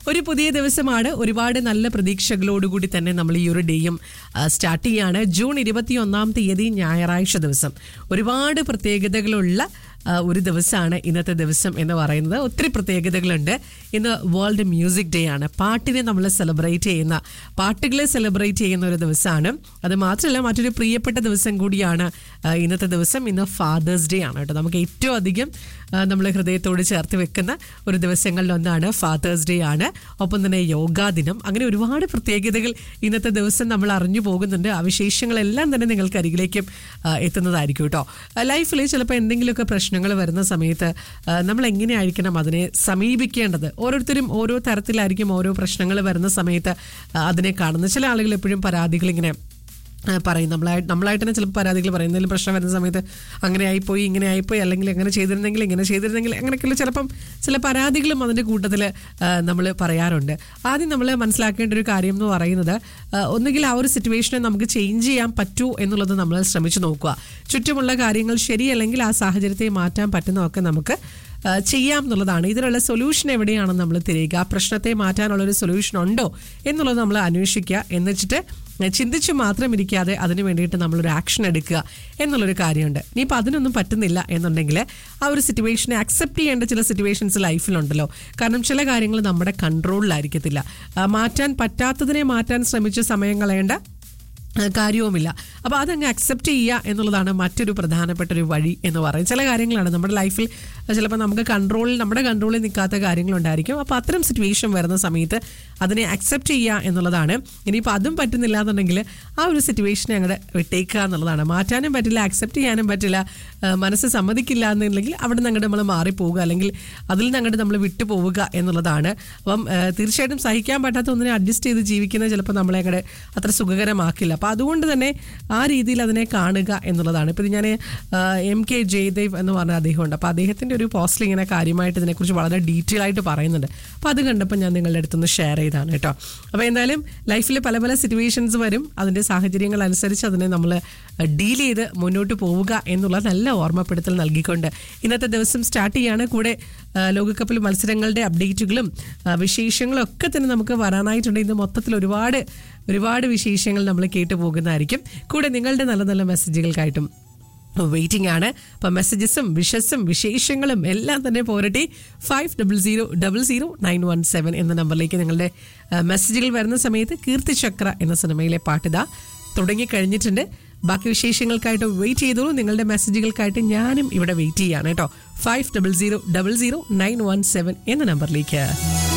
ഒരു പുതിയ ദിവസമാണ് ഒരുപാട് നല്ല പ്രതീക്ഷകളോടുകൂടി തന്നെ നമ്മൾ ഈ ഒരു ഡേയും സ്റ്റാർട്ട് ചെയ്യാണ് ജൂൺ ഇരുപത്തി ഒന്നാം തീയതി ഞായറാഴ്ച ദിവസം ഒരുപാട് പ്രത്യേകതകളുള്ള ആ, ഒരു ദിവസമാണ് ഇന്നത്തെ ദിവസം എന്ന് പറയുന്നത് ഒത്തിരി പ്രത്യേകതകളുണ്ട് ഇന്ന് വേൾഡ് മ്യൂസിക് ഡേ ആണ് പാട്ടിനെ നമ്മൾ സെലിബ്രേറ്റ് ചെയ്യുന്ന പാട്ടുകളെ സെലിബ്രേറ്റ് ചെയ്യുന്ന ഒരു ദിവസമാണ് അത് മാത്രമല്ല മറ്റൊരു പ്രിയപ്പെട്ട ദിവസം കൂടിയാണ് ആ, ഇന്നത്തെ ദിവസം ഇന്ന് ഫാദേഴ്സ് ഡേ ആണ് കേട്ടോ നമുക്ക് ഏറ്റവും അധികം നമ്മൾ ഹൃദയത്തോട് ചേർത്ത് വെക്കുന്ന ഒരു ദിവസങ്ങളിലൊന്നാണ് ഫാദേഴ്സ് ഡേ ആണ് ഒപ്പം തന്നെ യോഗാ ദിനം അങ്ങനെ ഒരുപാട് പ്രത്യേകതകൾ ഇന്നത്തെ ദിവസം നമ്മൾ അറിഞ്ഞു പോകുന്നുണ്ട് ആ വിശേഷങ്ങളെല്ലാം തന്നെ നിങ്ങൾക്ക് അരികിലേക്കും ആ, എത്തുന്നതായിരിക്കും കേട്ടോ ലൈഫിൽ ചിലപ്പോൾ എന്തെങ്കിലുമൊക്കെ പ്രശ്നങ്ങൾ വരുന്ന സമയത്ത് ആ, നമ്മൾ എങ്ങനെയായിരിക്കണം അതിനെ സമീപിക്കേണ്ടത് ഓരോരുത്തരും ഓരോ തരത്തിലായിരിക്കും ഓരോ പ്രശ്നങ്ങൾ വരുന്ന സമയത്ത് ആ, അതിനെ കാണുന്നത് ചില ആളുകൾ എപ്പോഴും പരാതികൾ ഇങ്ങനെ ആ, പറയും നമ്മളായിട്ട് നമ്മളായിട്ട് തന്നെ ചിലപ്പോൾ പരാതികൾ പറയും എന്തെങ്കിലും പ്രശ്നം വരുന്ന സമയത്ത് അങ്ങനെ ആയിപ്പോയി ഇങ്ങനെ ആയിപ്പോയി അല്ലെങ്കിൽ അങ്ങനെ ചെയ്തിരുന്നെങ്കിൽ ഇങ്ങനെ ചെയ്തിരുന്നെങ്കിൽ അങ്ങനെയൊക്കെയുള്ള ചിലപ്പം ചില പരാതികളും അതിൻ്റെ കൂട്ടത്തിൽ നമ്മൾ പറയാറുണ്ട് ആദ്യം നമ്മൾ മനസ്സിലാക്കേണ്ട ഒരു കാര്യം എന്ന് പറയുന്നത് ആ, ഒന്നുകിൽ ആ ഒരു സിറ്റുവേഷനെ നമുക്ക് ചേഞ്ച് ചെയ്യാൻ പറ്റൂ എന്നുള്ളത് നമ്മൾ ശ്രമിച്ചു നോക്കുക ചുറ്റുമുള്ള കാര്യങ്ങൾ ശരിയല്ലെങ്കിൽ ആ സാഹചര്യത്തെ മാറ്റാൻ പറ്റുന്നതൊക്കെ നമുക്ക് ആ, ചെയ്യാം എന്നുള്ളതാണ് ഇതിനുള്ള സൊല്യൂഷൻ എവിടെയാണെന്ന് നമ്മൾ തിരയുക ആ പ്രശ്നത്തെ മാറ്റാനുള്ള ഒരു സൊല്യൂഷൻ ഉണ്ടോ എന്നുള്ളത് നമ്മൾ അന്വേഷിക്കുക എന്നുവെച്ചിട്ട് ചിന്തിച്ച് മാത്രം ഇരിക്കാതെ അതിന് വേണ്ടിയിട്ട് നമ്മളൊരു ആക്ഷൻ എടുക്കുക എന്നുള്ളൊരു കാര്യമുണ്ട് ഇനിയിപ്പോൾ അതിനൊന്നും പറ്റുന്നില്ല എന്നുണ്ടെങ്കിൽ ആ ഒരു സിറ്റുവേഷനെ അക്സെപ്റ്റ് ചെയ്യേണ്ട ചില സിറ്റുവേഷൻസ് ലൈഫിലുണ്ടല്ലോ കാരണം ചില കാര്യങ്ങൾ നമ്മുടെ കൺട്രോളിലായിരിക്കത്തില്ല ആ, മാറ്റാൻ പറ്റാത്തതിനെ മാറ്റാൻ ശ്രമിച്ച് സമയം കളയേണ്ട ആ, കാര്യവുമില്ല അപ്പോൾ അതങ്ങ് അക്സെപ്റ്റ് ചെയ്യുക എന്നുള്ളതാണ് മറ്റൊരു പ്രധാനപ്പെട്ട ഒരു വഴി എന്ന് പറയും ചില കാര്യങ്ങളാണ് നമ്മുടെ ലൈഫിൽ ചിലപ്പോൾ നമുക്ക് കൺട്രോളിൽ നമ്മുടെ കൺട്രോളിൽ നിൽക്കാത്ത കാര്യങ്ങളുണ്ടായിരിക്കും അപ്പോൾ അത്തരം സിറ്റുവേഷൻ വരുന്ന സമയത്ത് അതിനെ അക്സെപ്റ്റ് ചെയ്യുക എന്നുള്ളതാണ് ഇനിയിപ്പോൾ അതും പറ്റുന്നില്ല എന്നുണ്ടെങ്കിൽ ആ ഒരു സിറ്റുവേഷനെ അങ്ങോട്ട് വിട്ടേക്കുക എന്നുള്ളതാണ് മാറ്റാനും പറ്റില്ല അക്സെപ്റ്റ് ചെയ്യാനും പറ്റില്ല ആ, മനസ്സ് സമ്മതിക്കില്ല എന്നുണ്ടെങ്കിൽ അവിടെ നിന്ന് അങ്ങോട്ട് നമ്മൾ മാറിപ്പോവുക അല്ലെങ്കിൽ അതിൽ നിന്ന് അങ്ങോട്ട് നമ്മൾ വിട്ടു പോവുക എന്നുള്ളതാണ് അപ്പം ആ, തീർച്ചയായിട്ടും സഹിക്കാൻ പറ്റാത്ത ഒന്നിനെ അഡ്ജസ്റ്റ് ചെയ്ത് ജീവിക്കുന്നത് ചിലപ്പോൾ നമ്മളെ അങ്ങോട്ട് അത്ര സുഖകരമാക്കില്ല അപ്പോൾ അതുകൊണ്ട് തന്നെ ആ രീതിയിൽ അതിനെ കാണുക എന്നുള്ളതാണ് ഇപ്പോൾ ഇത് ഞാൻ എം കെ ജയദേവ് എന്ന് പറഞ്ഞ അദ്ദേഹമുണ്ട് അപ്പോൾ അദ്ദേഹത്തിൻ്റെ ഒരു പോസ്റ്റിൽ ഇങ്ങനെ കാര്യമായിട്ട് ഇതിനെക്കുറിച്ച് വളരെ ഡീറ്റെയിൽ ആയിട്ട് പറയുന്നുണ്ട് അപ്പോൾ അത് കണ്ടപ്പോൾ ഞാൻ നിങ്ങളുടെ അടുത്തൊന്ന് ഷെയർ ചെയ്താണ് കേട്ടോ അപ്പോൾ എന്തായാലും ലൈഫിൽ പല പല സിറ്റുവേഷൻസ് വരും അതിൻ്റെ സാഹചര്യങ്ങൾ അനുസരിച്ച് അതിനെ നമ്മൾ ഡീൽ ചെയ്ത് മുന്നോട്ട് പോവുക എന്നുള്ള നല്ല ഓർമ്മപ്പെടുത്തൽ നൽകിക്കൊണ്ട് ഇന്നത്തെ ദിവസം സ്റ്റാർട്ട് ചെയ്യാണ് കൂടെ ആ, ലോകകപ്പിൽ മത്സരങ്ങളുടെ അപ്ഡേറ്റുകളും ആ, വിശേഷങ്ങളും ഒക്കെ തന്നെ നമുക്ക് വരാനായിട്ടുണ്ട് ഇന്ന് മൊത്തത്തിൽ ഒരുപാട് ഒരുപാട് വിശേഷങ്ങൾ നമ്മൾ കേട്ടു പോകുന്നതായിരിക്കും കൂടെ നിങ്ങളുടെ നല്ല നല്ല മെസ്സേജുകൾക്കായിട്ടും വെയിറ്റിംഗ് ആണ് അപ്പം മെസ്സേജസും വിഷസും വിശേഷങ്ങളും എല്ലാം തന്നെ പോരട്ടെ five double zero double zero nine one seven എന്ന നമ്പറിലേക്ക് നിങ്ങളുടെ ആ, മെസ്സേജുകൾ വരുന്ന സമയത്ത് കീർത്തിചക്ര എന്ന സിനിമയിലെ പാട്ടിത തുടങ്ങിക്കഴിഞ്ഞിട്ടുണ്ട് ബാക്കി വിശേഷങ്ങൾക്കായിട്ട് വെയിറ്റ് ചെയ്തോളൂ നിങ്ങളുടെ മെസ്സേജുകൾക്കായിട്ട് ഞാനും ഇവിടെ വെയിറ്റ് ചെയ്യാണ് കേട്ടോ five double zero double zero nine one seven എന്ന നമ്പറിലേക്ക്